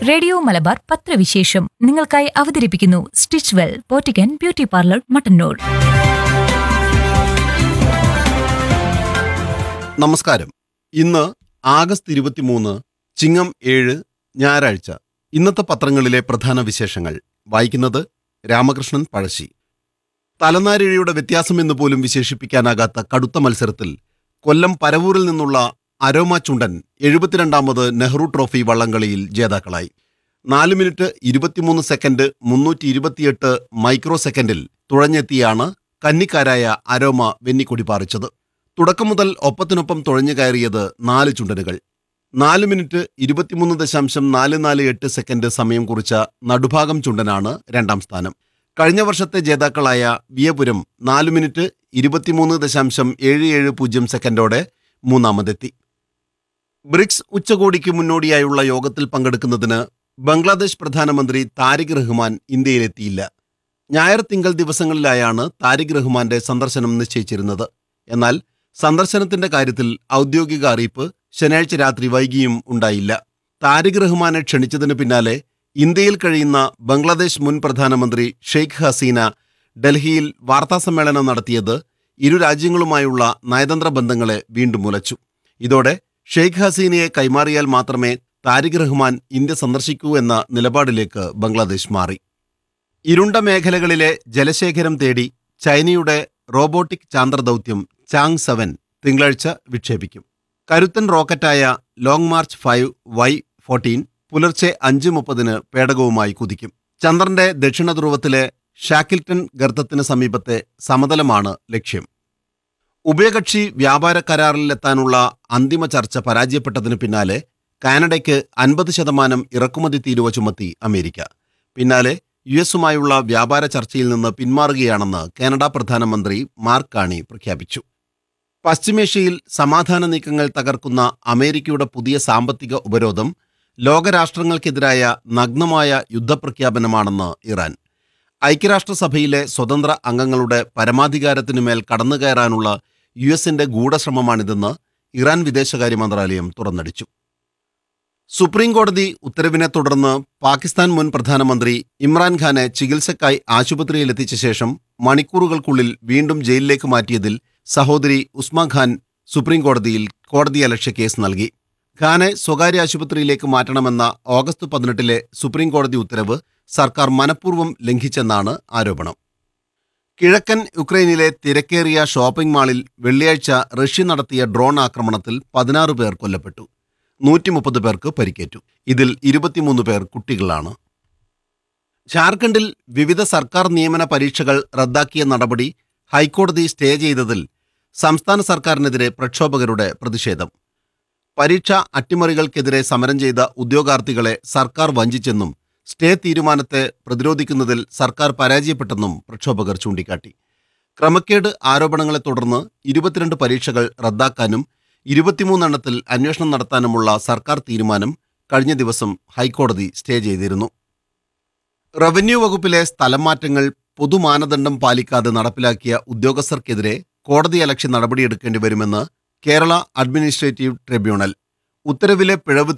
radio Malabar പത്രവിശേഷം നിങ്ങൾക്കായി അവതരിപ്പിക്കുന്നു സ്റ്റിച്ച് വെൽ പോറ്റിക്കൻ ബ്യൂട്ടി പാർലർ മട്ടന്നൂർ നമസ്കാരം ഇന്ന് ആഗസ്റ്റ് ഇരുപത്തിമൂന്ന് ചിങ്ങം ഏഴ് ഞായറാഴ്ച ഇന്നത്തെ പത്രങ്ങളിലെ പ്രധാന വിശേഷങ്ങൾ വായിക്കുന്നത് രാമകൃഷ്ണൻ പഴശ്ശി തലനാരിഴയുടെ വ്യത്യാസമെന്ന് പോലും വിശേഷിപ്പിക്കാനാകാത്ത കടുത്ത മത്സരത്തിൽ കൊല്ലം പരവൂരിൽ നിന്നുള്ള അരോമ ചുണ്ടൻ എഴുപത്തിരണ്ടാമത് നെഹ്റു ട്രോഫി വള്ളംകളിയിൽ ജേതാക്കളായി നാല് മിനിറ്റ് ഇരുപത്തിമൂന്ന് സെക്കൻഡ് മുന്നൂറ്റി ഇരുപത്തിയെട്ട് മൈക്രോ സെക്കൻഡിൽ തുഴഞ്ഞെത്തിയാണ് കന്നിക്കാരായ അരോമ വെന്നിക്കൊടി പാറിച്ചത് തുടക്കം മുതൽ ഒപ്പത്തിനൊപ്പം തുഴഞ്ഞു കയറിയത് നാല് ചുണ്ടനുകൾ നാല് മിനിറ്റ് ഇരുപത്തിമൂന്ന് ദശാംശം നാല് നാല് എട്ട് സെക്കൻഡ് സമയം കുറിച്ച നടുഭാഗം ചുണ്ടനാണ് രണ്ടാം സ്ഥാനം കഴിഞ്ഞ വർഷത്തെ ജേതാക്കളായ വിയപുരം നാല് മിനിറ്റ് ഇരുപത്തിമൂന്ന് ദശാംശം ഏഴ് ഏഴ് പൂജ്യം സെക്കൻഡോടെ മൂന്നാമതെത്തി ബ്രിക്സ് ഉച്ചകോടിക്ക് മുന്നോടിയായുള്ള യോഗത്തിൽ പങ്കെടുക്കുന്നതിന് ബംഗ്ലാദേശ് പ്രധാനമന്ത്രി താരിഖ് റഹ്മാൻ ഇന്ത്യയിലെത്തിയില്ല ഞായർ തിങ്കൾ ദിവസങ്ങളിലായാണ് താരിഖ് റഹ്മാന്റെ സന്ദർശനം നിശ്ചയിച്ചിരുന്നത് എന്നാൽ സന്ദർശനത്തിന്റെ കാര്യത്തിൽ ഔദ്യോഗിക അറിയിപ്പ് ശനിയാഴ്ച രാത്രി വൈകിയും ഉണ്ടായില്ല താരിഖ് റഹ്മാനെ ക്ഷണിച്ചതിന് പിന്നാലെ ഇന്ത്യയിൽ കഴിയുന്ന ബംഗ്ലാദേശ് മുൻ പ്രധാനമന്ത്രി ഷെയ്ഖ് ഹസീന ഡൽഹിയിൽ വാർത്താസമ്മേളനം നടത്തിയത് ഇരു രാജ്യങ്ങളുമായുള്ള നയതന്ത്ര ബന്ധങ്ങളെ വീണ്ടും ഉലച്ചു ഇതോടെ ഷെയ്ഖ് ഹസീനയെ കൈമാറിയാൽ മാത്രമേ താരിഖ് റഹ്മാൻ ഇന്ത്യ സന്ദർശിക്കൂ എന്ന നിലപാടിലേക്ക് ബംഗ്ലാദേശ് മാറി ഇരുണ്ട മേഖലകളിലെ ജലശേഖരം തേടി ചൈനയുടെ റോബോട്ടിക് ചാന്ദ്രദൗത്യം ചാങ് സെവൻ തിങ്കളാഴ്ച വിക്ഷേപിക്കും കരുത്തൻ റോക്കറ്റായ long march five Y fourteen പുലർച്ചെ അഞ്ച് മുപ്പതിന് പേടകവുമായി കുതിക്കും ചന്ദ്രന്റെ ദക്ഷിണ ധ്രുവത്തിലെ ഷാക്കിൽട്ടൺ ഗർത്തത്തിന് സമീപത്തെ സമതലമാണ് ലക്ഷ്യം ഉഭയകക്ഷി വ്യാപാര കരാറിലെത്താനുള്ള അന്തിമ ചർച്ച പരാജയപ്പെട്ടതിന് പിന്നാലെ കാനഡയ്ക്ക് അൻപത് ശതമാനം ഇറക്കുമതി തീരുവ ചുമത്തി അമേരിക്ക പിന്നാലെ യു എസുമായുള്ള വ്യാപാര ചർച്ചയിൽ നിന്ന് പിന്മാറുകയാണെന്ന് കാനഡ പ്രധാനമന്ത്രി മാർക്ക് കാണി പ്രഖ്യാപിച്ചു പശ്ചിമേഷ്യയിൽ സമാധാന നീക്കങ്ങൾ തകർക്കുന്ന അമേരിക്കയുടെ പുതിയ സാമ്പത്തിക ഉപരോധം ലോകരാഷ്ട്രങ്ങൾക്കെതിരായ നഗ്നമായ യുദ്ധപ്രഖ്യാപനമാണെന്ന് ഇറാൻ ഐക്യരാഷ്ട്രസഭയിലെ സ്വതന്ത്ര അംഗങ്ങളുടെ പരമാധികാരത്തിനുമേൽ കടന്നുകയറാനുള്ള യു എസിന്റെ ഗൂഢശ്രമമാണിതെന്ന് ഇറാൻ വിദേശകാര്യ മന്ത്രാലയം തുറന്നടിച്ചു സുപ്രീം കോടതി ഉത്തരവിനെ തുടർന്ന് പാകിസ്ഥാൻ മുൻ പ്രധാനമന്ത്രി ഇമ്രാൻഖാനെ ചികിത്സയ്ക്കായി ആശുപത്രിയിലെത്തിച്ച ശേഷം മണിക്കൂറുകൾക്കുള്ളിൽ വീണ്ടും ജയിലിലേക്ക് മാറ്റിയതിൽ സഹോദരി ഉസ്മാ ഖാൻ സുപ്രീം കോടതിയിൽ കോടതിയലക്ഷ്യ കേസ് നൽകി ഖാനെ സ്വകാര്യ ആശുപത്രിയിലേക്ക് മാറ്റണമെന്ന ഓഗസ്റ്റ് പതിനെട്ടിലെ സുപ്രീം കോടതി ഉത്തരവ് സർക്കാർ മനഃപൂർവ്വം ലംഘിച്ചെന്നാണ് ആരോപണം കിഴക്കൻ യുക്രൈനിലെ തിരക്കേറിയ ഷോപ്പിംഗ് മാളിൽ വെള്ളിയാഴ്ച റഷ്യ നടത്തിയ ഡ്രോൺ ആക്രമണത്തിൽ പതിനാറ് പേർ കൊല്ലപ്പെട്ടു നൂറ്റി മുപ്പത് പേർക്ക് പരിക്കേറ്റു ഇതിൽ ഇരുപത്തിമൂന്ന് പേർ കുട്ടികളാണ് ജാർഖണ്ഡിൽ വിവിധ സർക്കാർ നിയമന പരീക്ഷകൾ റദ്ദാക്കിയ നടപടി ഹൈക്കോടതി സ്റ്റേ ചെയ്തതിൽ സംസ്ഥാന സർക്കാരിനെതിരെ പ്രക്ഷോഭകരുടെ പ്രതിഷേധം പരീക്ഷാ അട്ടിമറികൾക്കെതിരെ സമരം ചെയ്ത ഉദ്യോഗാർത്ഥികളെ സർക്കാർ വഞ്ചിച്ചെന്നും സ്റ്റേ തീരുമാനത്തെ പ്രതിരോധിക്കുന്നതിൽ സർക്കാർ പരാജയപ്പെട്ടെന്നും പ്രക്ഷോഭകർ ചൂണ്ടിക്കാട്ടി ക്രമക്കേട് ആരോപണങ്ങളെ തുടർന്ന് ഇരുപത്തിരണ്ട് പരീക്ഷകൾ റദ്ദാക്കാനും ഇരുപത്തിമൂന്നെണ്ണത്തിൽ അന്വേഷണം നടത്താനുമുള്ള സർക്കാർ തീരുമാനം കഴിഞ്ഞ ദിവസം ഹൈക്കോടതി സ്റ്റേ ചെയ്തിരുന്നു റവന്യൂ വകുപ്പിലെ സ്ഥലം മാറ്റങ്ങൾ പൊതുമാനദണ്ഡം പാലിക്കാതെ നടപ്പിലാക്കിയ ഉദ്യോഗസ്ഥർക്കെതിരെ കോടതിയലക്ഷ്യ നടപടിയെടുക്കേണ്ടി വരുമെന്ന് കേരള അഡ്മിനിസ്ട്രേറ്റീവ് ട്രിബ്യൂണൽ ഉത്തരവിലെ പിഴവ്